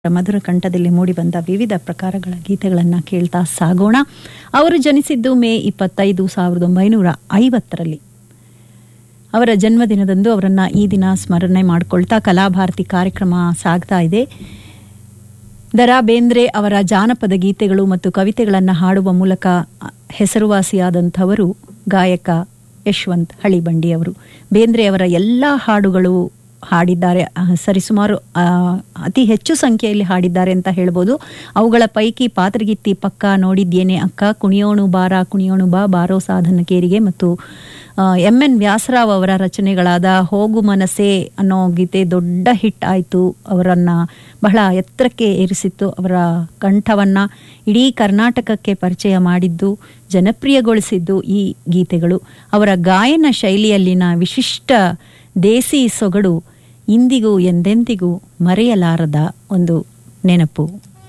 ಮಧುರ ಕಂಠದಲ್ಲಿ ಮೂಡಿಬಂದ ವಿವಿಧ ಪ್ರಕಾರಗಳ ಗೀತೆಗಳನ್ನು ಕೇಳ್ತಾ ಸಾಗೋಣ ಅವರು ಜನಿಸಿದ್ದು ಮೇ ಇಪ್ಪತ್ತೈದು ಸಾವಿರದ ಒಂಬೈನೂರ ಐವತ್ತರಲ್ಲಿ ಅವರ ಜನ್ಮದಿನದಂದು ಅವರನ್ನ ಈ ದಿನ ಸ್ಮರಣೆ ಮಾಡಿಕೊಳ್ತಾ ಕಲಾಭಾರತಿ ಕಾರ್ಯಕ್ರಮ ಸಾಗ್ತಾ ಇದೆ ದರಾ ಬೇಂದ್ರೆ ಅವರ ಜಾನಪದ ಗೀತೆಗಳು ಮತ್ತು ಕವಿತೆಗಳನ್ನು ಹಾಡುವ ಮೂಲಕ ಹೆಸರುವಾಸಿಯಾದಂಥವರು ಗಾಯಕ ಯಶವಂತ್ ಹಳಿಬಂಡಿ ಅವರು ಬೇಂದ್ರೆ ಅವರ ಎಲ್ಲ ಹಾಡುಗಳು ಹಾಡಿದ್ದಾರೆ ಆ, ಸರಿಸುಮಾರು ಆ, ಅತಿ ಹೆಚ್ಚು ಸಂಖ್ಯೆಯಲ್ಲಿ ಹಾಡಿದ್ದಾರೆ ಅಂತ ಹೇಳ್ಬೋದು ಅವುಗಳ ಪೈಕಿ ಪಾತ್ರಗಿತ್ತಿ ಪಕ್ಕ ನೋಡಿದ್ಯೇನೆ ಅಕ್ಕ ಕುಣಿಯೋಣು ಬಾರ ಕುಣಿಯೋಣು ಬಾ ಬಾರೋ ಸಾಧನ ಕೇರಿಗೆ ಮತ್ತು ಎಂ ಎನ್ ವ್ಯಾಸರಾವ್ ಅವರ ರಚನೆಗಳಾದ ಹೋಗು ಮನಸೆ ಅನ್ನೋ ಗೀತೆ ದೊಡ್ಡ ಹಿಟ್ ಆಯಿತು ಅವರನ್ನ ಬಹಳ ಎತ್ತರಕ್ಕೆ ಏರಿಸಿತ್ತು ಅವರ ಕಂಠವನ್ನ ಇಡೀ ಕರ್ನಾಟಕಕ್ಕೆ ಪರಿಚಯ ಮಾಡಿದ್ದು ಜನಪ್ರಿಯಗೊಳಿಸಿದ್ದು ಈ ಗೀತೆಗಳು ಅವರ ಗಾಯನ ಶೈಲಿಯಲ್ಲಿನ ವಿಶಿಷ್ಟ ದೇಸಿ ಸೊಗಡು ಇಂದಿಗೂ ಎಂದೆಂದಿಗೂ ಮರೆಯಲಾರದ ಒಂದು ನೆನಪು